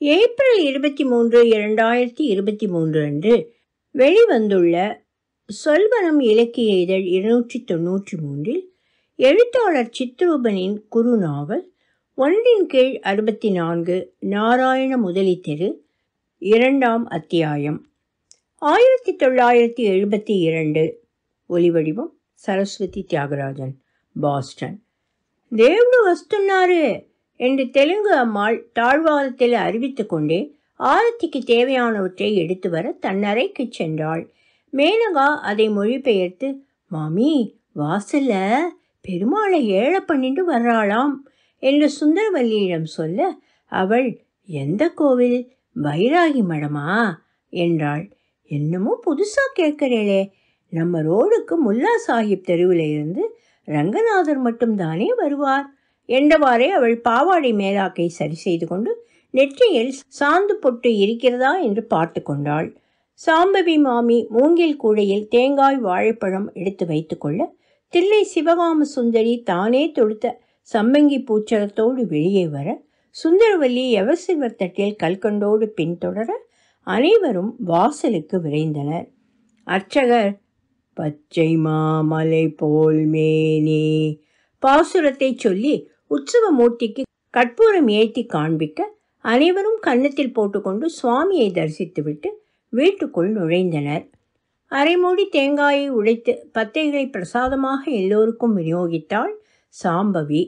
April இருபத்தி மூன்று இரண்டாயிரத்தி இருபத்தி மூன்று அன்று வெளிவந்துள்ள சொல்வனம் இலக்கிய இதழ் இருநூற்றி தொன்னூற்றி மூன்றில் எழுத்தாளர் சித்ரூபனின் குறு நாவல் ஒன்றின் கீழ் அறுபத்தி நான்கு நாராயண முதலி தெரு இரண்டாம் அத்தியாயம் ஆயிரத்தி தொள்ளாயிரத்தி எழுபத்தி இரண்டு ஒலிவடிவம் சரஸ்வதி தியாகராஜன் பாஸ்டன் దేవుడు వస్తున్నారు என்று தெலுங்கு அம்மாள் தாழ்வாரத்தில் அறிவித்துக் கொண்டே ஆரத்திக்கு தேவையானவற்றை எடுத்து வர தன்னறைக்கு சென்றாள் மேனகா அதை மொழிபெயர்த்து மாமி வாசல்ல பெருமாளை ஏழை பண்ணிட்டு வர்றாளாம் என்று சுந்தரவல்லியிடம் சொல்ல அவள் எந்த கோவில் வைராகி மடமா என்றாள் என்னமோ புதுசா கேட்கிறேளே நம்ம ரோடுக்கு முல்லா சாஹிப் தெருவில் இருந்து ரங்கநாதர் மட்டும்தானே வருவார் என்றவாறே அவள் பாவாடை மேலாக்கை சரி செய்து கொண்டு நெற்றியில் சாந்து பொட்டு இருக்கிறதா என்று பார்த்து கொண்டாள் சாம்பவி மாமி மூங்கில் கூடையில் தேங்காய் வாழைப்பழம் எடுத்து வைத்துக்கொள்ள தில்லை சிவகாம சுந்தரி தானே தொடுத்த சம்மங்கி பூச்சரத்தோடு வெளியே வர சுந்தரவல்லி எவசில்வர் தட்டில் கல்கண்டோடு பின்தொடர அனைவரும் வாசலுக்கு விரைந்தனர் அர்ச்சகர் பச்சை மாமலை போல் மேனே பாசுரத்தை சொல்லி உற்சவ மூர்த்திக்கு கற்பூரம் ஏற்றி காண்பிக்க அனைவரும் கன்னத்தில் போட்டுக்கொண்டு சுவாமியை தரிசித்துவிட்டு வீட்டுக்குள் நுழைந்தனர் அரைமூடி தேங்காயை உடைத்து பத்தைகளை பிரசாதமாக எல்லோருக்கும் விநியோகித்தாள் சாம்பவி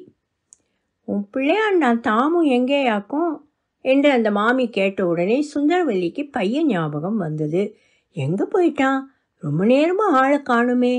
உன் பிள்ளையாண்டா தாமும் எங்கேயாக்கும் என்று அந்த மாமி கேட்ட உடனே சுந்தரவல்லிக்கு பையன் ஞாபகம் வந்தது எங்கே போயிட்டான் ரொம்ப நேரமாக ஆளை காணுமே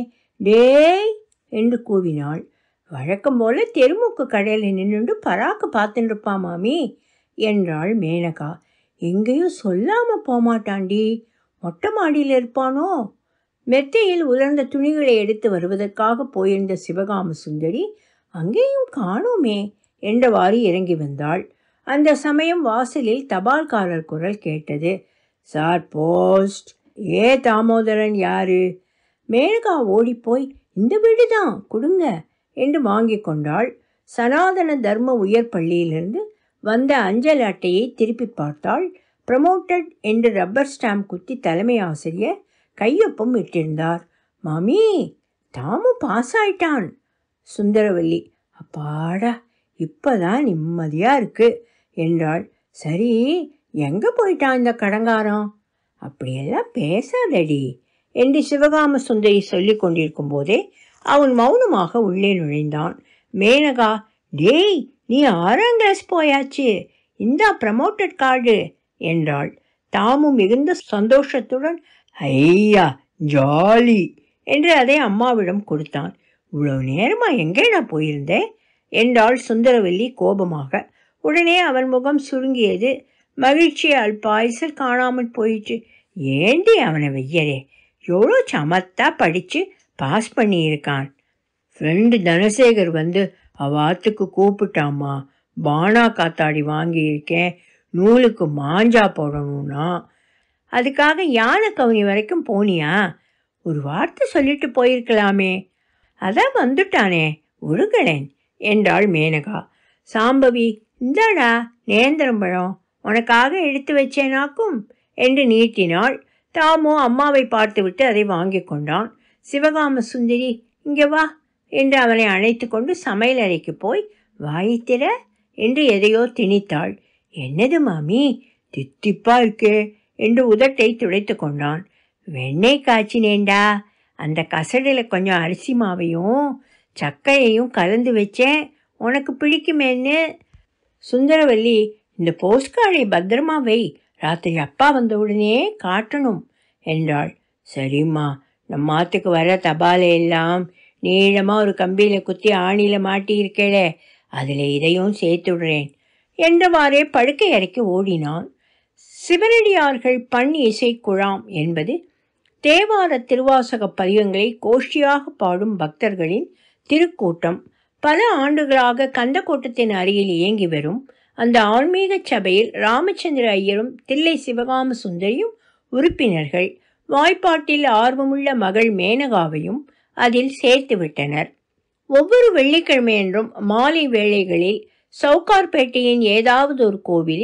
டேய் என்று கூவினாள் வழக்கம் போல தெருமுக்கு கடையில் நின்றுண்டு பராக்கு பார்த்துட்டு இருப்பான் மாமி என்றாள் மேனகா எங்கேயும் சொல்லாமல் போமாட்டாண்டி மொட்டை மாடியில் இருப்பானோ மெத்தையில் உலர்ந்த துணிகளை எடுத்து வருவதற்காக போயிருந்த சிவகாம சுந்தரி அங்கேயும் காணோமே என்றவாறு இறங்கி வந்தாள் அந்த சமயம் வாசலில் தபால்காரர் குரல் கேட்டது சார் போஸ்ட் ஏ தாமோதரன் யாரு மேனகா ஓடிப்போய் இந்த வீடு தான் கொடுங்க என்று வாங்கி கொண்டாள் சனாதன தர்ம உயர் பள்ளியிலிருந்து வந்த அஞ்சல் அட்டையை திருப்பி பார்த்தாள் ப்ரமோட்டட் என்று ரப்பர் ஸ்டாம்ப் குத்தி தலைமை ஆசிரியர் கையொப்பம் இட்டிருந்தார் மாமி தாமும் பாஸ் ஆயிட்டான் சுந்தரவல்லி அப்பாடா இப்போதான் நிம்மதியாக இருக்கு என்றாள் சரி எங்கே போயிட்டான் இந்த கடங்காரம் அப்படியெல்லாம் பேசாதடி என்று சிவகாம சுந்தரி சொல்லி கொண்டிருக்கும் போதே அவன் மௌனமாக உள்ளே நுழைந்தான் மேனகா டேய் நீ ஆறாம் கிளாஸ் போயாச்சு இந்தா ப்ரமோட்டட் கார்டு என்றாள் தாமும் மிகுந்த சந்தோஷத்துடன் ஐயா ஜாலி என்று அதை அம்மாவிடம் கொடுத்தான் இவ்வளவு நேரமா எங்கேடா போயிருந்தேன் என்றாள் சுந்தரவல்லி கோபமாக உடனே அவன் முகம் சுருங்கியது மகிழ்ச்சி அல்பாயுசல் காணாமல் போயிட்டு ஏண்டி அவனை வெய்யரே எவ்வளோ சமத்தா படித்து பாஸ் பண்ணியிருக்கான் ஃப்ரெண்டு தனசேகர் வந்து அவாத்துக்கு கூப்பிட்டாம்மா பானா காத்தாடி வாங்கியிருக்கேன் நூலுக்கு மாஞ்சா போடணும்னா அதுக்காக யானை கவுனி வரைக்கும் போனியா ஒரு வார்த்தை சொல்லிட்டு போயிருக்கலாமே அதான் வந்துட்டானே உருகளேன் என்றாள் மேனகா சாம்பவி இந்தாடா நேந்திரம்பழம் உனக்காக எடுத்து வச்சேனாக்கும் என்று நீட்டினாள் தாமோ அம்மாவை பார்த்துவிட்டு அதை வாங்கி கொண்டான் சிவகாம சுந்தரி இங்கே வா என்று அவனை அழைத்து கொண்டு சமையல் அறைக்கு போய் வாய்த்திர என்று எதையோ திணித்தாள் என்னது மாமி தித்திப்பா இருக்கே என்று உதட்டை துடைத்து கொண்டான் வெண்ணெய் காய்ச்சினேண்டா அந்த கசடில் கொஞ்சம் அரிசி மாவையும் சர்க்கரையும் கலந்து வச்சேன் உனக்கு பிடிக்குமேன்னு சுந்தரவல்லி இந்த போஸ்ட் கார்டை பத்திரமா வை ராத்திரி அப்பா வந்த உடனே காட்டணும் என்றாள் சரிம்மா நம்ம ஆத்துக்கு வர தபாலை எல்லாம் நீளமாக ஒரு கம்பியில் குத்தி ஆணியில் மாட்டியிருக்கேளே அதில் இதையும் சேர்த்து விடுறேன் என்றவாறே படுக்கை அறைக்கு ஓடினான் சிவனடியார்கள் பண் இசை குழாம் என்பது தேவார திருவாசக பதிகங்களை கோஷ்டியாக பாடும் பக்தர்களின் திருக்கூட்டம் பல ஆண்டுகளாக கந்தக்கோட்டத்தின் அருகில் இயங்கி வரும் அந்த ஆன்மீக சபையில் ராமச்சந்திர ஐயரும் தில்லை சிவகாம சுந்தரியும் உறுப்பினர்கள் வாய்ப்பாட்டில் ஆர்வமுள்ள மகள் மேனகாவையும் அதில் சேர்த்து விட்டனர் ஒவ்வொரு வெள்ளிக்கிழமையன்றும் மாலை வேளைகளில் சவுகார்பேட்டையின் ஏதாவது ஒரு கோவிலில்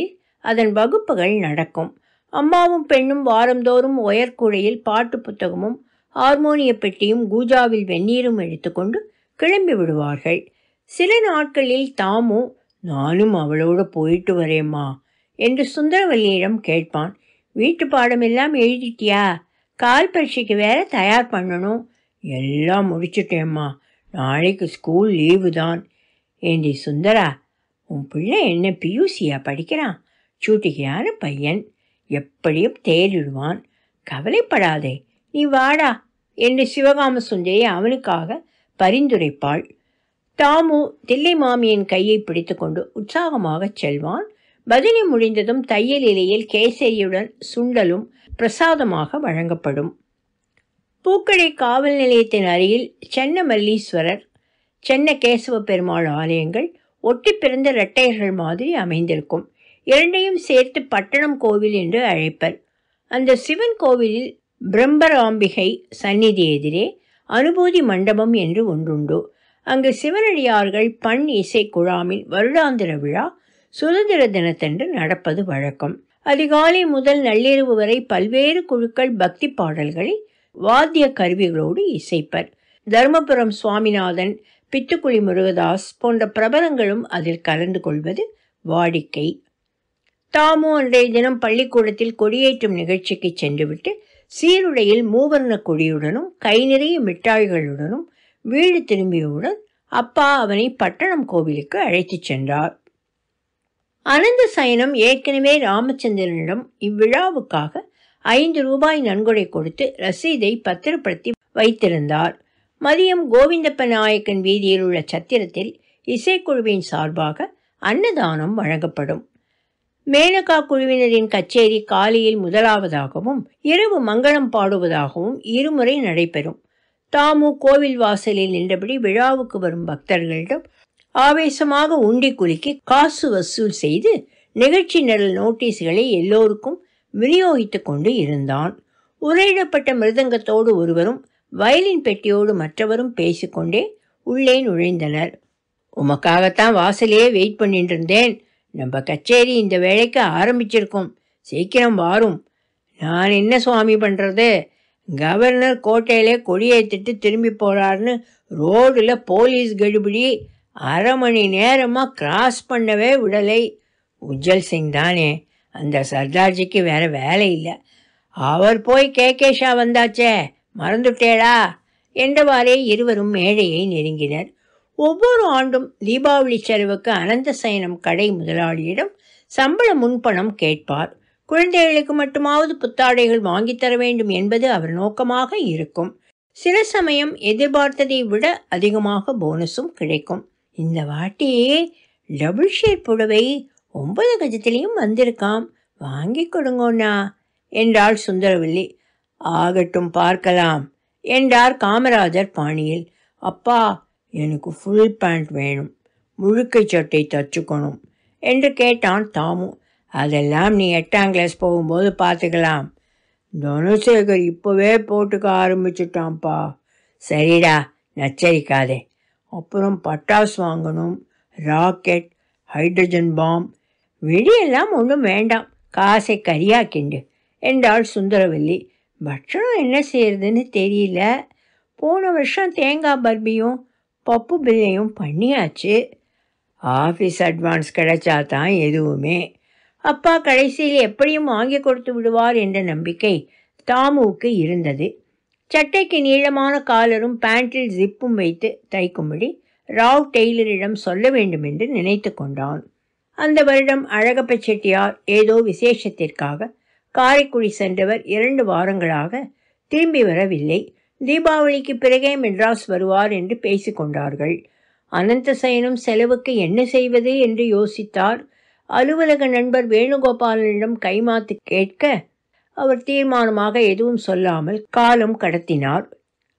அதன் வகுப்புகள் நடக்கும் அம்மாவும் பெண்ணும் வாரந்தோறும் ஒயர்குழையில் பாட்டு புத்தகமும் ஹார்மோனிய பெட்டியும் கூஜாவில் வெந்நீரும் எடுத்துக்கொண்டு கிளம்பி விடுவார்கள் சில நாட்களில் தாமு நானும் அவளோட போயிட்டு வரேம்மா என்று சுந்தரவல்லியிடம் கேட்பான் வீட்டு பாடமெல்லாம் எழுதிட்டியா கால் பரீட்சைக்கு வேற தயார் பண்ணணும் எல்லாம் முடிச்சிட்டேம்மா நாளைக்கு ஸ்கூல் லீவு தான் ஏண்டி சுந்தரா உன் பிள்ளை என்ன பியூசியா படிக்கிறான் சூட்டிகையான பையன் எப்படியும் தேறிடுவான் கவலைப்படாதே நீ வாடா என்று சிவகாம சுந்தரி அவனுக்காக பரிந்துரைப்பாள் தாமு தில்லை மாமியின் கையை பிடித்துக்கொண்டு உற்சாகமாகச் செல்வான் பதிலி முடிந்ததும் தையல் இலையில் கேசரியுடன் சுண்டலும் பிரசாதமாக வழங்கப்படும் பூக்கடை காவல் நிலையத்தின் அருகில் சென்ன மல்லீஸ்வரர் சென்ன கேசவ பெருமாள் ஆலயங்கள் ஒட்டி பிறந்த இரட்டையர்கள் மாதிரி அமைந்திருக்கும் இரண்டையும் சேர்த்து பட்டணம் கோவில் என்று அழைப்பர் அந்த சிவன் கோவிலில் பிரம்மராம்பிகை சந்நிதி எதிரே அனுபூதி மண்டபம் என்று ஒன்றுண்டு அங்கு சிவனடியார்கள் பண் இசை குழாமில் வருடாந்திர விழா சுதந்திர தினத்தன்று நடப்பது வழக்கம் அதிகாலை முதல் நள்ளிரவு வரை பல்வேறு குழுக்கள் பக்தி பாடல்களை வாத்திய கருவிகளோடு இசைப்பர் தர்மபுரம் சுவாமிநாதன் பித்துக்குழி முருகதாஸ் போன்ற பிரபலங்களும் அதில் கலந்து கொள்வது வாடிக்கை தாமு அன்றைய தினம் பள்ளிக்கூடத்தில் கொடியேற்றும் நிகழ்ச்சிக்கு சென்றுவிட்டு சீருடையில் மூவர்ண கொடியுடனும் கை நிறைய மிட்டாய்களுடனும் வீடு திரும்பியவுடன் அப்பா அவனை பட்டணம் கோவிலுக்கு அழைத்துச் சென்றார் அனந்த சயனம் ஏற்கனவே ராமச்சந்திரனிடம் இவ்விழாவுக்காக ஐந்து ரூபாய் நன்கொடை கொடுத்து ரசீதை பத்திரப்படுத்தி வைத்திருந்தார் மதியம் கோவிந்தப்ப நாயக்கன் வீதியில் உள்ள சத்திரத்தில் இசைக்குழுவின் சார்பாக அன்னதானம் வழங்கப்படும் மேனகா குழுவினரின் கச்சேரி காலையில் முதலாவதாகவும் இரவு மங்களம் பாடுவதாகவும் இருமுறை நடைபெறும் தாமு கோவில் வாசலில் நின்றபடி விழாவுக்கு வரும் பக்தர்களிடம் ஆவேசமாக உண்டி குலுக்கி காசு வசூல் செய்து நிகழ்ச்சி நிரல் நோட்டீஸ்களை எல்லோருக்கும் விநியோகித்துக் கொண்டு இருந்தான் உரையிடப்பட்ட மிருதங்கத்தோடு ஒருவரும் வயலின் பெட்டியோடு மற்றவரும் பேசிக்கொண்டே உள்ளே நுழைந்தனர் உமக்காகத்தான் வாசலையே வெயிட் பண்ணிட்டு இருந்தேன் நம்ம கச்சேரி இந்த வேலைக்கு ஆரம்பிச்சிருக்கோம் சீக்கிரம் வாரும் நான் என்ன சுவாமி பண்ணுறது கவர்னர் கோட்டையிலே கொடியேற்றிட்டு திரும்பி போகிறாருன்னு ரோடில் போலீஸ் கடுபிடி அரை மணி நேரமாக கிராஸ் பண்ணவே விடலை உஜ்ஜல் சிங் தானே அந்த சர்தார்ஜிக்கு வேற வேலை இல்லை அவர் போய் கேகேஷா வந்தாச்சே மறந்துட்டேடா என்றவாறே இருவரும் மேடையை நெருங்கினர் ஒவ்வொரு ஆண்டும் தீபாவளி செலவுக்கு அனந்த சயனம் கடை முதலாளியிடம் சம்பள முன்பணம் கேட்பார் குழந்தைகளுக்கு மட்டுமாவது புத்தாடைகள் வாங்கித் தர வேண்டும் என்பது அவர் நோக்கமாக இருக்கும் சில சமயம் எதிர்பார்த்ததை விட அதிகமாக போனஸும் கிடைக்கும் இந்த வாட்டி டபுள் ஷேட் புடவை ஒன்பது கஜத்திலையும் வந்திருக்காம் வாங்கி கொடுங்கண்ணா என்றாள் சுந்தரவல்லி ஆகட்டும் பார்க்கலாம் என்றார் காமராஜர் பாணியில் அப்பா எனக்கு ஃபுல் பேண்ட் வேணும் முழுக்கை சட்டை தச்சுக்கணும் என்று கேட்டான் தாமு அதெல்லாம் நீ எட்டாம் கிளாஸ் போகும்போது பார்த்துக்கலாம் தனுசேகர் இப்போவே போட்டுக்க ஆரம்பிச்சிட்டான்ப்பா சரிடா நச்சரிக்காதே அப்புறம் பட்டாசு வாங்கணும் ராக்கெட் ஹைட்ரஜன் பாம் வெடியெல்லாம் ஒன்றும் வேண்டாம் காசை கரியாக்கிண்டு என்றாள் சுந்தரவல்லி பட்சணம் என்ன செய்யறதுன்னு தெரியல போன வருஷம் தேங்காய் பர்பியும் பப்பு பில்லையும் பண்ணியாச்சு ஆஃபீஸ் அட்வான்ஸ் கிடைச்சா தான் எதுவுமே அப்பா கடைசியில் எப்படியும் வாங்கி கொடுத்து விடுவார் என்ற நம்பிக்கை தாமுவுக்கு இருந்தது சட்டைக்கு நீளமான காலரும் பேண்டில் ஜிப்பும் வைத்து தைக்கும்படி ராவ் டெய்லரிடம் சொல்ல வேண்டும் என்று நினைத்து கொண்டான் அந்த வருடம் அழகப்ப செட்டியார் ஏதோ விசேஷத்திற்காக காரைக்குடி சென்றவர் இரண்டு வாரங்களாக திரும்பி வரவில்லை தீபாவளிக்கு பிறகே மெட்ராஸ் வருவார் என்று பேசிக்கொண்டார்கள் அனந்தசயனும் செலவுக்கு என்ன செய்வது என்று யோசித்தார் அலுவலக நண்பர் வேணுகோபாலனிடம் கைமாத்து கேட்க அவர் தீர்மானமாக எதுவும் சொல்லாமல் காலம் கடத்தினார்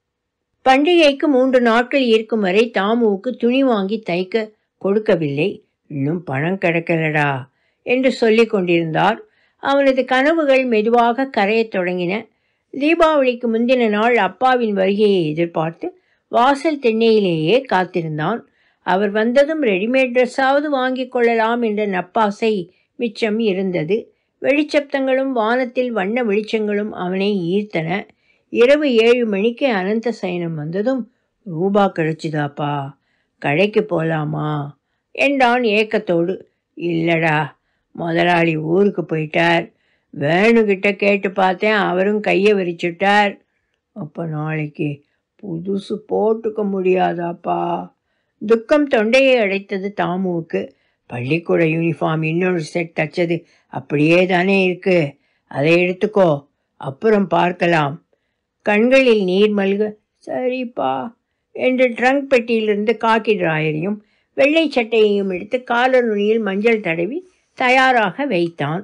பண்டிகைக்கு மூன்று நாட்கள் இருக்கும் வரை தாமுவுக்கு துணி வாங்கி தைக்க கொடுக்கவில்லை இன்னும் பணம் கிடைக்கலடா என்று சொல்லிக் கொண்டிருந்தார் அவனது கனவுகள் மெதுவாக கரையத் தொடங்கின தீபாவளிக்கு முந்தின நாள் அப்பாவின் வருகையை எதிர்பார்த்து வாசல் திண்ணையிலேயே காத்திருந்தான் அவர் வந்ததும் ரெடிமேட் ட்ரெஸ்ஸாவது வாங்கி கொள்ளலாம் என்ற நப்பாசை மிச்சம் இருந்தது வெளிச்சப்தங்களும் வானத்தில் வண்ண வெளிச்சங்களும் அவனை ஈர்த்தன இரவு ஏழு மணிக்கு அனந்த சயனம் வந்ததும் ரூபா கிடைச்சுதாப்பா கடைக்கு போகலாமா என்றான் ஏக்கத்தோடு இல்லடா முதலாளி ஊருக்கு போயிட்டார் வேணுகிட்ட கேட்டு பார்த்தேன் அவரும் கையை விரிச்சுட்டார் அப்போ நாளைக்கு புதுசு போட்டுக்க முடியாதாப்பா துக்கம் தொண்டையை அடைத்தது தாமுவுக்கு பள்ளிக்கூட யூனிஃபார்ம் இன்னொரு செட் தச்சது அப்படியே தானே இருக்கு அதை எடுத்துக்கோ அப்புறம் பார்க்கலாம் கண்களில் நீர் மல்க சரிப்பா என்று ட்ரங்க் பெட்டியிலிருந்து காக்கி டிராயரையும் வெள்ளை சட்டையையும் எடுத்து காலர் நுனியில் மஞ்சள் தடவி தயாராக வைத்தான்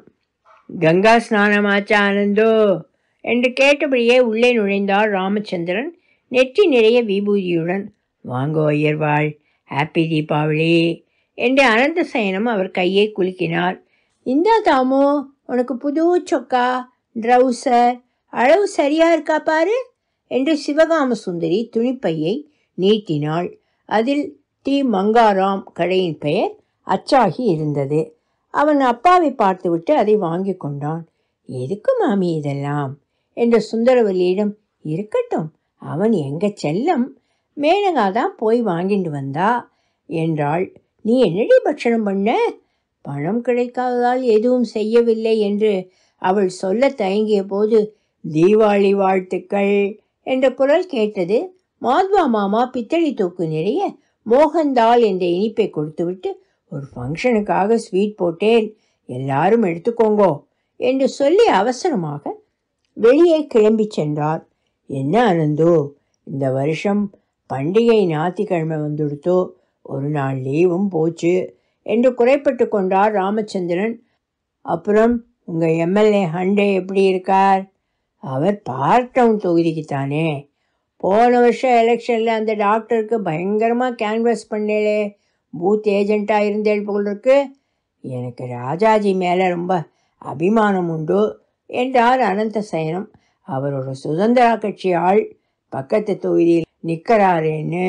கங்கா ஸ்நானமாச்சா ஆனந்தோ என்று கேட்டபடியே உள்ளே நுழைந்தார் ராமச்சந்திரன் நெற்றி நிறைய விபூதியுடன் வாங்கோ ஐயர்வாள் ஹாப்பி தீபாவளி என்று அனந்த சயனம் அவர் கையை குலுக்கினார் இந்தா தாமோ உனக்கு புது சொக்கா ட்ரௌசர் அளவு சரியா இருக்கா பாரு என்று சிவகாம சுந்தரி துணிப்பையை நீட்டினாள் அதில் டி மங்காராம் கடையின் பெயர் அச்சாகி இருந்தது அவன் அப்பாவை பார்த்துவிட்டு அதை வாங்கி கொண்டான் எதுக்கு மாமி இதெல்லாம் என்ற சுந்தரவல்லியிடம் இருக்கட்டும் அவன் எங்க செல்லம் மேனகா தான் போய் வாங்கிட்டு வந்தா என்றாள் நீ என்னடி பட்சணம் பண்ண பணம் கிடைக்காததால் எதுவும் செய்யவில்லை என்று அவள் சொல்ல தயங்கிய போது தீபாவளி வாழ்த்துக்கள் என்ற குரல் கேட்டது மாத்வா மாமா பித்தளை தூக்கு நிறைய மோகன்தால் என்ற இனிப்பை கொடுத்துவிட்டு ஒரு ஃபங்க்ஷனுக்காக ஸ்வீட் போட்டேன் எல்லாரும் எடுத்துக்கோங்கோ என்று சொல்லி அவசரமாக வெளியே கிளம்பி சென்றார் என்ன ஆனந்தோ இந்த வருஷம் பண்டிகை ஞாயிற்றுக்கிழமை வந்துடுத்தோ ஒரு நாள் லீவும் போச்சு என்று குறைப்பட்டு கொண்டார் ராமச்சந்திரன் அப்புறம் உங்கள் எம்எல்ஏ ஹண்டே எப்படி இருக்கார் அவர் பார்ட் டவுன் தொகுதிக்கு தானே போன வருஷம் எலெக்ஷனில் அந்த டாக்டருக்கு பயங்கரமாக கேன்வாஸ் பண்ணேளே பூத் ஏஜெண்ட்டாக இருந்தேள் போல் இருக்கு எனக்கு ராஜாஜி மேலே ரொம்ப அபிமானம் உண்டு என்றார் அனந்த சயனம் அவரோட சுதந்திரா கட்சி ஆள் பக்கத்து தொகுதியில் நிற்கிறாரேன்னு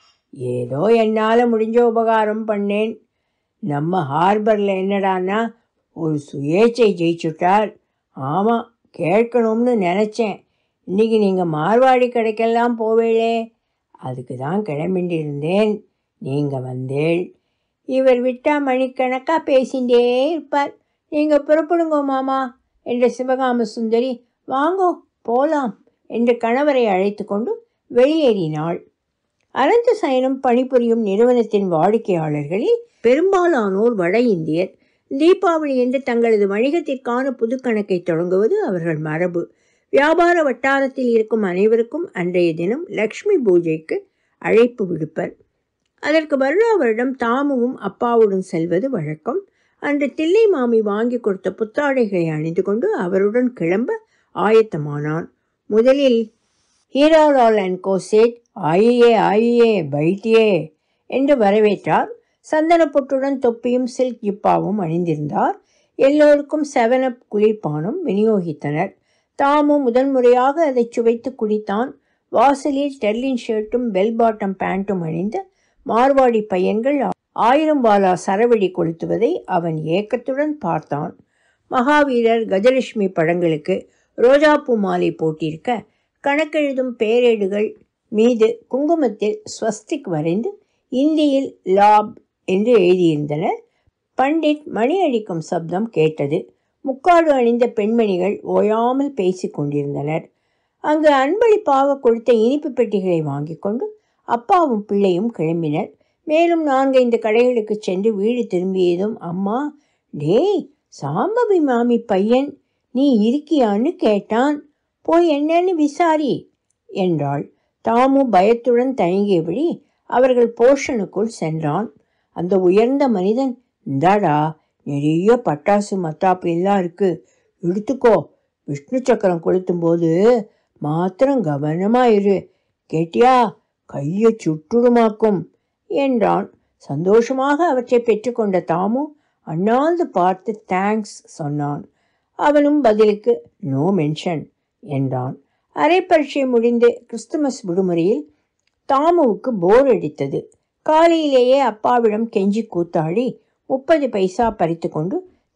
ஏதோ என்னால் முடிஞ்ச உபகாரம் பண்ணேன் நம்ம ஹார்பரில் என்னடான்னா ஒரு சுயேச்சை ஜெயிச்சுட்டார் ஆமாம் கேட்கணும்னு நினச்சேன் இன்னைக்கு நீங்கள் மார்வாடி கடைக்கெல்லாம் போவேளே அதுக்கு தான் கிளம்பிட்டு இருந்தேன் நீங்கள் வந்தேள் இவர் விட்டா மணிக்கணக்காக பேசிகிட்டே இருப்பார் நீங்கள் புறப்படுங்கோ மாமா என்ற சிவகாம சுந்தரி வாங்கோ போலாம் என்று கணவரை அழைத்து கொண்டு வெளியேறினாள் அனந்த சயனம் பணிபுரியும் நிறுவனத்தின் வாடிக்கையாளர்களில் பெரும்பாலானோர் வட இந்தியர் தீபாவளி என்று தங்களது வணிகத்திற்கான புதுக்கணக்கை தொடங்குவது அவர்கள் மரபு வியாபார வட்டாரத்தில் இருக்கும் அனைவருக்கும் அன்றைய தினம் லக்ஷ்மி பூஜைக்கு அழைப்பு விடுப்பர் அதற்கு வருடா வருடம் தாமுவும் அப்பாவுடன் செல்வது வழக்கம் அன்று தில்லை மாமி வாங்கி கொடுத்த புத்தாடைகளை அணிந்து கொண்டு அவருடன் கிளம்ப ஆயத்தமானான் முதலில் ஹீராலால் அண்ட் கோசேட் ஆயியே ஆயியே பைட்டியே என்று வரவேற்றார் சந்தனப்பொட்டுடன் தொப்பியும் சில்க் ஜிப்பாவும் அணிந்திருந்தார் எல்லோருக்கும் செவனப் குளிர்பானம் விநியோகித்தனர் தாமும் முதன்முறையாக அதை சுவைத்து குடித்தான் வாசலில் டெர்லின் ஷர்ட்டும் பெல் பாட்டம் பேண்ட்டும் அணிந்த மார்வாடி பையன்கள் ஆயிரம் வாலா சரவெடி கொளுத்துவதை அவன் ஏக்கத்துடன் பார்த்தான் மகாவீரர் கஜலட்சுமி படங்களுக்கு ரோஜாப்பூ மாலை போட்டிருக்க கணக்கெழுதும் பேரேடுகள் மீது குங்குமத்தில் ஸ்வஸ்திக் வரைந்து இந்தியில் லாப் என்று எழுதியிருந்தனர் பண்டிட் மணி அடிக்கும் சப்தம் கேட்டது முக்காடு அணிந்த பெண்மணிகள் ஓயாமல் பேசிக் கொண்டிருந்தனர் அங்கு அன்பளிப்பாக கொடுத்த இனிப்பு பெட்டிகளை வாங்கி கொண்டு அப்பாவும் பிள்ளையும் கிளம்பினர் மேலும் நான்கைந்து கடைகளுக்கு சென்று வீடு திரும்பியதும் அம்மா டேய் சாம்பவி மாமி பையன் நீ இருக்கியான்னு கேட்டான் போய் என்னன்னு விசாரி என்றாள் தாமு பயத்துடன் தயங்கியபடி அவர்கள் போர்ஷனுக்குள் சென்றான் அந்த உயர்ந்த மனிதன் இந்தாடா நிறைய பட்டாசு மத்தாப்பு எல்லாம் இருக்கு எடுத்துக்கோ விஷ்ணு சக்கரம் கொளுத்தும் போது மாத்திரம் கவனமா இரு கேட்டியா கையை சுட்டுடுமாக்கும் என்றான் சந்தோஷமாக அவற்றை பெற்றுக்கொண்ட தாமு அண்ணாந்து பார்த்து தேங்க்ஸ் சொன்னான் அவனும் பதிலுக்கு நோ மென்ஷன் என்றான் அரை பரீட்சை முடிந்து கிறிஸ்துமஸ் விடுமுறையில் தாமுவுக்கு போர் அடித்தது காலையிலேயே அப்பாவிடம் கெஞ்சி கூத்தாடி முப்பது பைசா பறித்து கொண்டு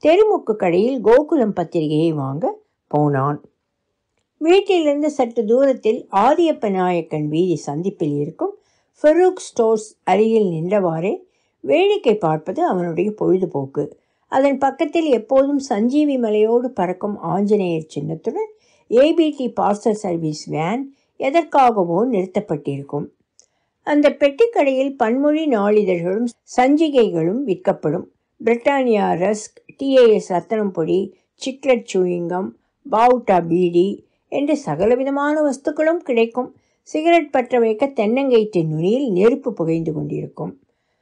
தெருமுக்கு கடையில் கோகுலம் பத்திரிகையை வாங்க போனான் வீட்டிலிருந்து சற்று தூரத்தில் ஆதியப்ப நாயக்கன் வீதி சந்திப்பில் இருக்கும் ஃபெரூக் ஸ்டோர்ஸ் அருகில் நின்றவாறே வேடிக்கை பார்ப்பது அவனுடைய பொழுதுபோக்கு அதன் பக்கத்தில் எப்போதும் சஞ்சீவி மலையோடு பறக்கும் ஆஞ்சநேயர் சின்னத்துடன் ஏபிடி பார்சல் சர்வீஸ் வேன் எதற்காகவோ நிறுத்தப்பட்டிருக்கும் அந்த பெட்டிக்கடையில் பன்மொழி நாளிதழ்களும் சஞ்சிகைகளும் விற்கப்படும் பிரிட்டானியா ரஸ்க் டிஏஎஸ் ரத்தனம் பொடி சிக்லெட் சூயிங்கம் பாவுட்டா பீடி என்று சகலவிதமான வஸ்துக்களும் கிடைக்கும் சிகரெட் பற்ற வைக்க தென்னங்கயிற்றின் நுனியில் நெருப்பு புகைந்து கொண்டிருக்கும்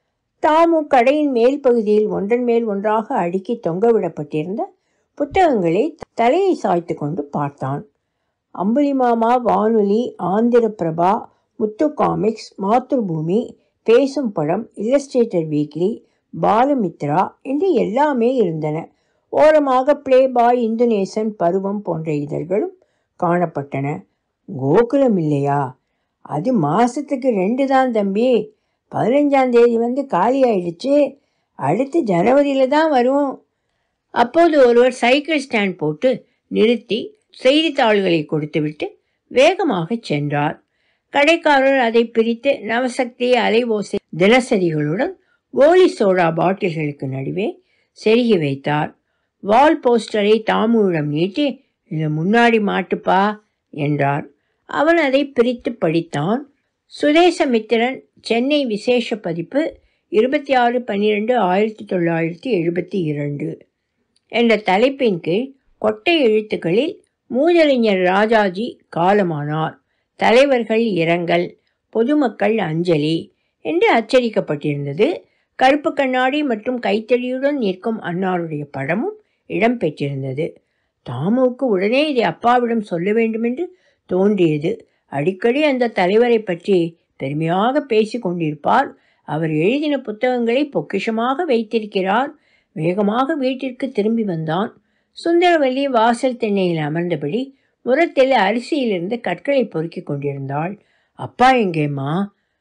தாமு கடையின் மேல் பகுதியில் ஒன்றன் மேல் ஒன்றாக அடுக்கி தொங்கவிடப்பட்டிருந்த புத்தகங்களை தலையை சாய்த்து கொண்டு பார்த்தான் Ambulimama Vanoli Andhra Prabha Muthu comics Mathrubhumi Pesum Padam illustrator weekly Balamitra என்று எல்லாமே இருந்தன ஓரமாக பிளே பாய் இந்தோனேசன் பருவம் போன்ற இதழ்களும் காணப்பட்டன கோகுலம் இல்லையா அது மாசத்துக்கு ரெண்டு தான் தம்பி பதினஞ்சாம் தேதி வந்து காலி ஆயிடுச்சு அடுத்து ஜனவரியில் தான் வரும் அப்போது ஒருவர் சைக்கிள் ஸ்டாண்ட் போட்டு நிறுத்தி செய்தித்தாள்களை கொடுத்துவிட்டு வேகமாக சென்றார் கடைக்காரர் அதை பிரித்து நவசக்தி அலைவோசை தினசரிகளுடன் கோலி சோடா பாட்டில்களுக்கு நடுவே செருகி வைத்தார் வால் போஸ்டரை தாமுவிடம் நீட்டி இதை முன்னாடி மாட்டுப்பா என்றார் அவன் அதை பிரித்து படித்தான் சுதேசமித்திரன் சென்னை விசேஷ பதிப்பு இருபத்தி ஆறு பன்னிரெண்டு ஆயிரத்தி தொள்ளாயிரத்தி எழுபத்தி இரண்டு என்ற தலைப்பின் கீழ் கொட்டை எழுத்துக்களில் மூதறிஞர் ராஜாஜி காலமானார் தலைவர்கள் இரங்கல் பொதுமக்கள் அஞ்சலி என்று அச்சடிக்கப்பட்டிருந்தது கருப்பு கண்ணாடி மற்றும் கைத்தறியுடன் நிற்கும் அன்னாருடைய படமும் இடம்பெற்றிருந்தது தாமுவுக்கு உடனே இதை அப்பாவிடம் சொல்ல வேண்டுமென்று தோன்றியது அடிக்கடி அந்த தலைவரை பற்றி பெருமையாக பேசி கொண்டிருப்பார் அவர் எழுதின புத்தகங்களை பொக்கிஷமாக வைத்திருக்கிறார் வேகமாக வீட்டிற்கு திரும்பி வந்தான் சுந்தரவல்லி வாசல் திண்ணையில் அமர்ந்தபடி முரத்தில் அரிசியிலிருந்து கற்களை பொறுக்கிக் கொண்டிருந்தாள் அப்பா எங்கேம்மா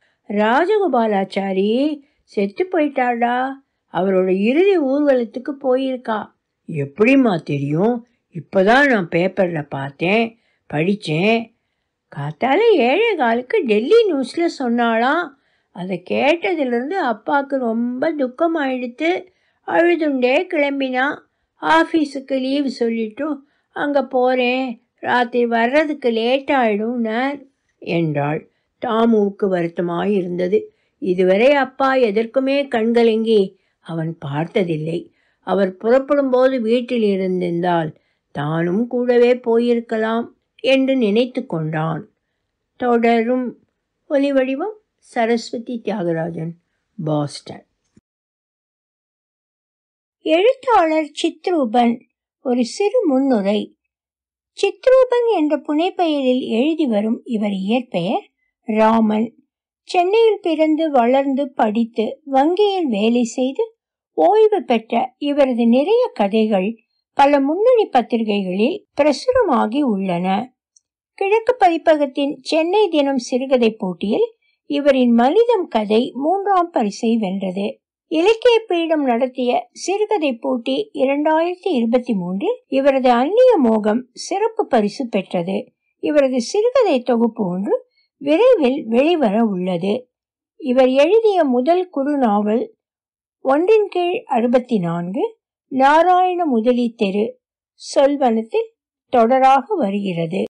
ராஜகோபாலாச்சாரி செத்து போயிட்டாடா அவரோட இறுதி ஊர்வலத்துக்கு போயிருக்கா எப்படிம்மா தெரியும் இப்போதான் நான் பேப்பரில் பார்த்தேன் படித்தேன் காத்தால ஏழை காலுக்கு டெல்லி நியூஸில் சொன்னாலாம் அதை கேட்டதுலேருந்து அப்பாவுக்கு ரொம்ப துக்கமாயிடுத்து அழுதுண்டே கிளம்பினா ஆஃபீஸுக்கு லீவ் சொல்லிட்டு அங்கே போகிறேன் ராத்திரி வர்றதுக்கு லேட் ஆகிடும்னார் என்றாள் தாமுவுக்கு வருத்தமாய் இருந்தது இதுவரை அப்பா எதற்குமே கண்கலங்கி அவன் பார்த்ததில்லை அவர் புறப்படும் போது வீட்டில் இருந்திருந்தால் தானும் கூடவே போயிருக்கலாம் என்று நினைத்து கொண்டான் தொடரும் ஒலிவடிவம் சரஸ்வதி தியாகராஜன் பாஸ்டன் எழுத்தாளர் சித்ரூபன் ஒரு சிறு முன்னுரை சித்ரூபன் என்ற புனைப்பெயரில் எழுதி வரும் இவர் இயற்பெயர் ராமன் சென்னையில் பிறந்து வளர்ந்து படித்து வங்கியில் வேலை செய்து ஓய்வு பெற்ற இவரது நிறைய கதைகள் பல முன்னணி பத்திரிகைகளில் பிரசுரமாகி உள்ளன கிழக்கு பதிப்பகத்தின் சென்னை தினம் சிறுகதை போட்டியில் இவரின் மனிதம் கதை மூன்றாம் பரிசை வென்றது இலக்கிய பீடம் நடத்திய சிறுகதை போட்டி இரண்டாயிரத்தி இருபத்தி மூன்றில் இவரது அந்நிய மோகம் சிறப்பு பரிசு பெற்றது இவரது சிறுகதை தொகுப்பு ஒன்று விரைவில் வெளிவர உள்ளது இவர் எழுதிய முதல் குறு நாவல் ஒன்றின் கீழ் அறுபத்தி நான்கு நாராயண முதலி தெரு சொல்வனத்தில் தொடராக வருகிறது